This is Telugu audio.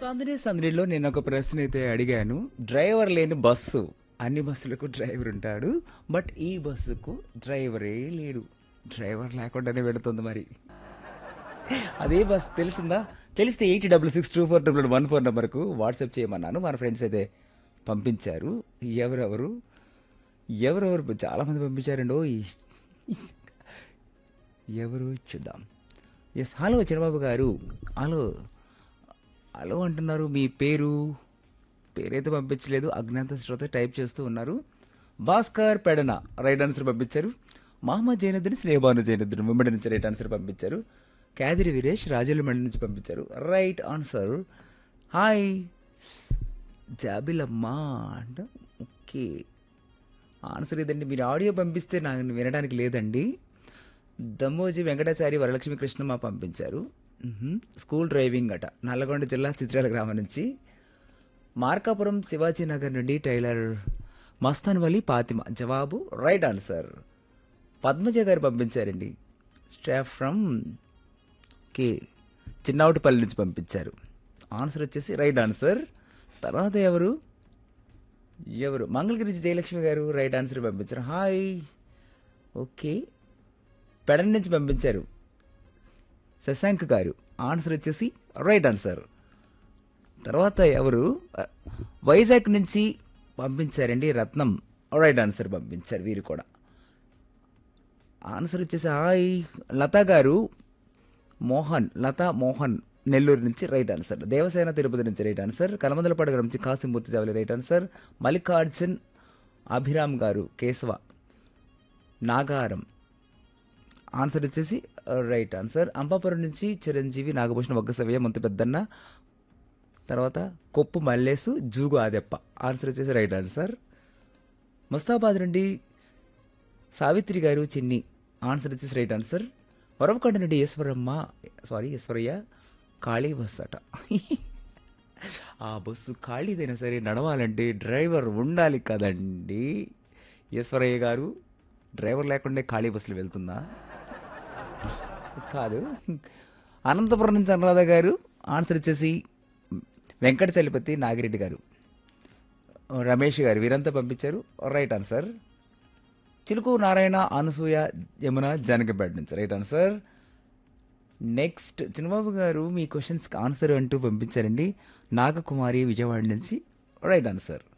సందడి సందడిలో నేను ఒక ప్రశ్న అయితే అడిగాను డ్రైవర్ లేని బస్సు అన్ని బస్సులకు డ్రైవర్ ఉంటాడు బట్ ఈ బస్సుకు డ్రైవరే లేడు డ్రైవర్ లేకుండానే పెడుతుంది మరి అదే బస్ తెలిసిందా తెలిస్తే eight double six two four double one four నెంబర్కు వాట్సాప్ చేయమన్నాను మన ఫ్రెండ్స్ అయితే పంపించారు ఎవరెవరు ఎవరెవరు చాలా మంది పంపించారండి ఓ ఎవరు చూద్దాం ఎస్ హలో చిరబాబు గారు హలో హలో అంటున్నారు మీ పేరు పేరైతే పంపించలేదు అజ్ఞాత శ్రోత టైప్ చేస్తూ ఉన్నారు భాస్కర్ పెడన రైట్ ఆన్సర్ పంపించారు మహమ్మద్ జైనుద్దీన్ స్నేహబాను జైనుద్దీన్ ముమ్మడి నుంచి రైట్ ఆన్సర్ పంపించారు క్యాదిరి వీరేష్ రాజులమండి నుంచి పంపించారు రైట్ ఆన్సర్ హాయ్ జాబిలమ్మా అంట ఓకే ఆన్సర్ ఇదండి మీరు ఆడియో పంపిస్తే నాకు వినడానికి లేదండి దమ్మోజీ వెంకటాచారి వరలక్ష్మి కృష్ణమ్మ పంపించారు మ్హూ. స్కూల్ డ్రైవింగ్ అట నల్లగొండ జిల్లా చిత్రాల గ్రామం నుంచి మార్కాపురం శివాజీ నగర్ నుండి టైలర్ మస్తాన్ వలి పాతిమ జవాబు రైట్ ఆన్సర్ పద్మజ గారు పంపించారండి స్టాఫ్ ఫ్రమ్ కే చిన్నౌటిపల్లి నుంచి పంపించారు ఆన్సర్ వచ్చేసి రైట్ ఆన్సర్ తర్వాత ఎవరు ఎవరు మంగళగిరి నుంచి జయలక్ష్మి గారు రైట్ ఆన్సర్ పంపించారు హాయ్ ఓకే పెడన్ నుంచి పంపించారు శశాంక్ గారు ఆన్సర్ వచ్చేసి రైట్ ఆన్సర్ తర్వాత ఎవరు అ, వైజాగ్ నుంచి పంపించారండి రత్నం రైట్ ఆన్సర్ పంపించారు వీరు కూడా ఆన్సర్ వచ్చేసి హాయ్ లతా గారు మోహన్ లతా మోహన్ నెల్లూరు నుంచి రైట్ ఆన్సర్ దేవసేన తిరుపతి నుంచి రైట్ ఆన్సర్ కలమందలపాడు గారి నుంచి కాసింమూర్తి జావలి రైట్ ఆన్సర్ మల్లికార్జున్ అభిరామ్ గారు కేశవ నాగారం ఆన్సర్ వచ్చేసి రైట్ ఆన్సర్ అంబాపురం నుంచి చిరంజీవి నాగభూషణ వగ్గసవయ్య ముంత పెద్దన్న తర్వాత కొప్పు మల్లేసు జూగు ఆదెప్ప ఆన్సర్ వచ్చేసి రైట్ ఆన్సర్ ముస్తాబాద్ నుండి సావిత్రి గారు చిన్ని ఆన్సర్ వచ్చేసి రైట్ ఆన్సర్ వరవకొండ నుండి ఈశ్వరమ్మ సారీ ఈశ్వరయ్య ఖాళీ బస్ అట ఆ బస్సు ఖాళీదైనా సరే నడవాలంటే డ్రైవర్ ఉండాలి కదండి ఈశ్వరయ్య గారు డ్రైవర్ లేకుండా ఖాళీ బస్సులు వెళ్తుందా కాదు అనంతపురం నుంచి అనురాధ గారు ఆన్సర్ వచ్చేసి వెంకట చలపతి నాగిరెడ్డి గారు రమేష్ గారు వీరంతా పంపించారు రైట్ ఆన్సర్ చిలుకు నారాయణ అనసూయ యమున జానకిపేట నుంచి రైట్ ఆన్సర్ నెక్స్ట్ చిన్నబాబు గారు మీ క్వశ్చన్స్కి ఆన్సర్ అంటూ పంపించారండి నాగకుమారి విజయవాడ నుంచి రైట్ ఆన్సర్